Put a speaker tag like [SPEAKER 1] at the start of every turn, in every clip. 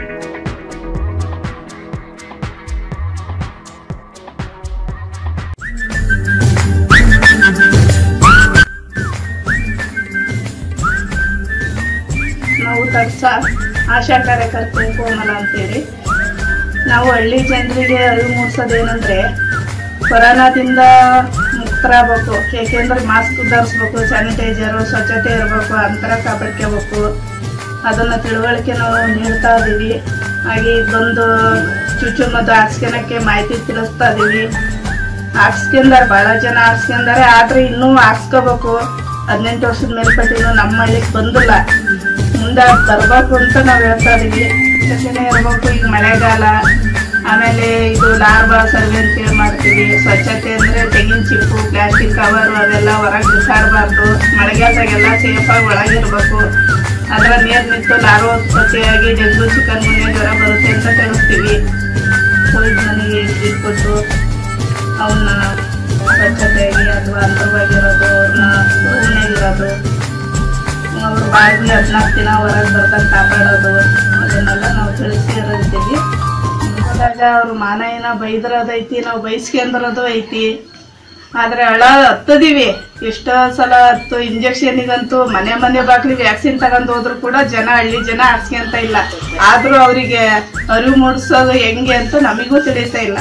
[SPEAKER 1] ನಾವು ತರ್ಸ ಆಶಾ ಕಾರ್ಯಕರ್ತೆ ಕೋಮಲ ಅಂತೇಳಿ ನಾವು ಹಳ್ಳಿ ಜನರಿಗೆ ಅರಿವು ಮೂಡಿಸೋದೇನೆಂದ್ರೆ ಕೊರೋನಾದಿಂದ ಮುಕ್ತರಾಗಬೇಕು ಏಕೆಂದ್ರೆ ಮಾಸ್ಕ್ ಧರಿಸ್ಬೇಕು ಸ್ಯಾನಿಟೈಸರು ಸ್ವಚ್ಛತೆ ಇರಬೇಕು ಅಂತರ ಕಾಪಾಡ್ಕೋಬೇಕು ಅದನ್ನು ತಿಳುವಳಿಕೆ ನಾವು ನೀಡ್ತಾ ಇದ್ದೀವಿ ಹಾಗೆ ಈಗ ಬಂದು ಚುಚ್ಚುಮದ್ದು ಹಾಕ್ಸ್ಕೊಳಕ್ಕೆ ಮಾಹಿತಿ ತಿಳಿಸ್ತಾ ಇದ್ದೀವಿ ಹಾಕ್ಸ್ಕೊಂಡಾರೆ ಭಾಳ ಜನ ಹಾಕ್ಸ್ಕೊಂಡಾರೆ ಆದರೆ ಇನ್ನೂ ಹಾಕ್ಸ್ಕೋಬೇಕು ಹದಿನೆಂಟು ವರ್ಷದ ಮೇಲ್ಪಟ್ಟಿನೂ ನಮ್ಮ ಹಳ್ಳಿಗೆ ಬಂದಿಲ್ಲ ಮುಂದೆ ಬರಬೇಕು ಅಂತ ನಾವು ಹೇಳ್ತಾ ಇದೀವಿ ಸ್ವಚ್ಛತೆ ಇರಬೇಕು ಈಗ ಮಳೆಗಾಲ ಆಮೇಲೆ ಇದು ಲಾರ್ವಾ ಸರ್ವೆ ಅಂತೇಳಿ ಮಾಡ್ತೀವಿ ಸ್ವಚ್ಛತೆ ಅಂದರೆ ತೆಂಗಿನ ಚಿಪ್ಪು ಪ್ಲಾಸ್ಟಿಕ್ ಕವರು ಅದೆಲ್ಲ ಹೊರಗೆ ಬಿಸಾಡಬಾರ್ದು ಮಳೆಗಾಲದಾಗೆಲ್ಲ ಸೇಫಾಗಿ ಒಳಗಿರ್ಬೇಕು ಅದರ ನೀರು ನಿಂತು ಲಾರ್ವಾ ಉತ್ಪತ್ತಿಯಾಗಿ ಡೆಂಗು ಚಿಕನ್ ಗುನ್ಯ ಜ್ವರ ಬರುತ್ತೆ ಅಂತ ತಿಳಿಸ್ತೀವಿ ಕೋವಿಡ್ ಮನೆಗೆ ಇಟ್ಬಿಟ್ಟು ಅವನ್ನ ಸ್ವಚ್ಛತೆಯಾಗಿ ಅಥವಾ ಅಂತರವಾಗಿರೋದು ಅವ್ರನ್ನ ರೂಮ್ನಾಗಿರೋದು ಅವ್ರ ಬಾಗಿ ಹದಿನಾಲ್ಕು ದಿನ ಹೊರಗೆ ಬರ್ದಂಗೆ ಕಾಪಾಡೋದು ಅದನ್ನೆಲ್ಲ ನಾವು ತಿಳಿಸಿ ಇರ್ತೀವಿ ಹೋದಾಗ ಅವ್ರು ಮಾನಯ್ಯನ ಬೈದಿರೋದೈತಿ ನಾವು ಬೈಸ್ಕೊಂಡ್ರದು ಐತಿ ಆದ್ರೆ ಹಳ ಹತ್ತದೀವಿ ಎಷ್ಟೋ ಸಲ ಹತ್ತು ಇಂಜೆಕ್ಷನಿಗಂತೂ ಮನೆ ಮನೆ ಬಾಗ್ಲಿ ವ್ಯಾಕ್ಸಿನ್ ತಗೊಂಡ್ ಹೋದ್ರು ಕೂಡ ಜನ ಹಳ್ಳಿ ಜನ ಹಾಕ್ಸ್ಕೊಂತ ಇಲ್ಲ ಆದ್ರೂ ಅವರಿಗೆ ಅರಿವು ಮೂಡಿಸೋದು ಹೆಂಗೆ ಅಂತ ನಮಗೂ ತಿಳಿತಾ ಇಲ್ಲ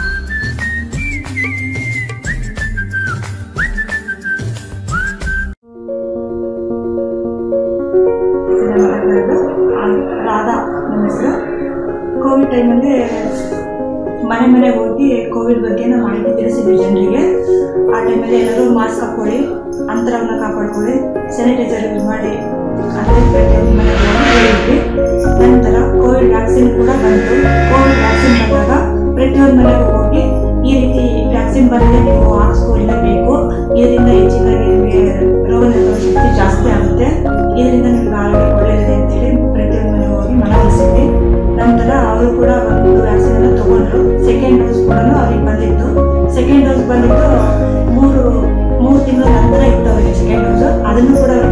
[SPEAKER 2] ರಾಧಾ ನಮ್ಮ ಹೆಸರು ಕೋವಿಡ್ ಟೈಮಲ್ಲಿ ಮನೆ ಮನೆಗೆ ಹೋಗಿ ಕೋವಿಡ್ ಬಗ್ಗೆ ನಾವು ಮಾಹಿತಿ ತಿಳಿಸಿದ್ವಿ ಜನರಿಗೆ ಆ ಟೈಮಲ್ಲಿ ಎಲ್ಲರೂ ಮಾಸ್ಕ್ ಹಾಕ್ಕೊಳ್ಳಿ ಅಂತರವನ್ನು ಕಾಪಾಡ್ಕೊಳ್ಳಿ ಸ್ಯಾನಿಟೈಸರ್ ಯೂಸ್ ಮಾಡಿ ಅಂದರೆ ಪ್ರತಿಯೊಂದು ಮನೆಗೆ ಹೋಗಿ ಹೇಳಿದ್ವಿ ನಂತರ ಕೋವಿಡ್ ವ್ಯಾಕ್ಸಿನ್ ಕೂಡ ಬಂತು ಕೋವಿಡ್ ವ್ಯಾಕ್ಸಿನ್ ಬಂದಾಗ ಪ್ರತಿಯೊಂದು ಮನೆಗೂ ಹೋಗಿ ಈ ರೀತಿ ವ್ಯಾಕ್ಸಿನ್ ಬಂದರೆ ನೀವು ಹಾಕ್ಸ್ಕೊಳ್ಳೇಬೇಕು ಇದರಿಂದ ಹೆಚ್ಚಿನಾಗಿ ನಿಮಗೆ ರೋಗ ನಿರೋಧಕ ಶಕ್ತಿ ಜಾಸ್ತಿ ಆಗುತ್ತೆ ಇದರಿಂದ ನಿಮ್ಗೆ ಆರೋಗ್ಯ ಒಳ್ಳೆಯದಿದೆ ಅಂತೇಳಿ ಪ್ರತಿಯೊಂದು ಮನೆಗೆ ಹೋಗಿ ಮನವೊಲಿಸಿದ್ವಿ ನಂತರ ಅವರು ಕೂಡ ಒಂದು ವ್ಯಾಕ್ಸಿನ್ ಅನ್ನು ತಗೊಂಡ್ರು ಸೆಕೆಂಡ್ ಡೋಸ್ ಕೂಡ ಅವ್ರಿಗೆ ಬಂದಿತ್ತು ಸೆಕೆಂಡ್ ಡೋಸ್ ಬಂದಿದ್ದು ಮೂರು ಮೂರು ತಿಂಗಳ ನಂತರ ಇತ್ತು ಅವರಿಗೆ ಸೆಕೆಂಡ್ ಡೋಸ್ ಅದನ್ನು ಕೂಡ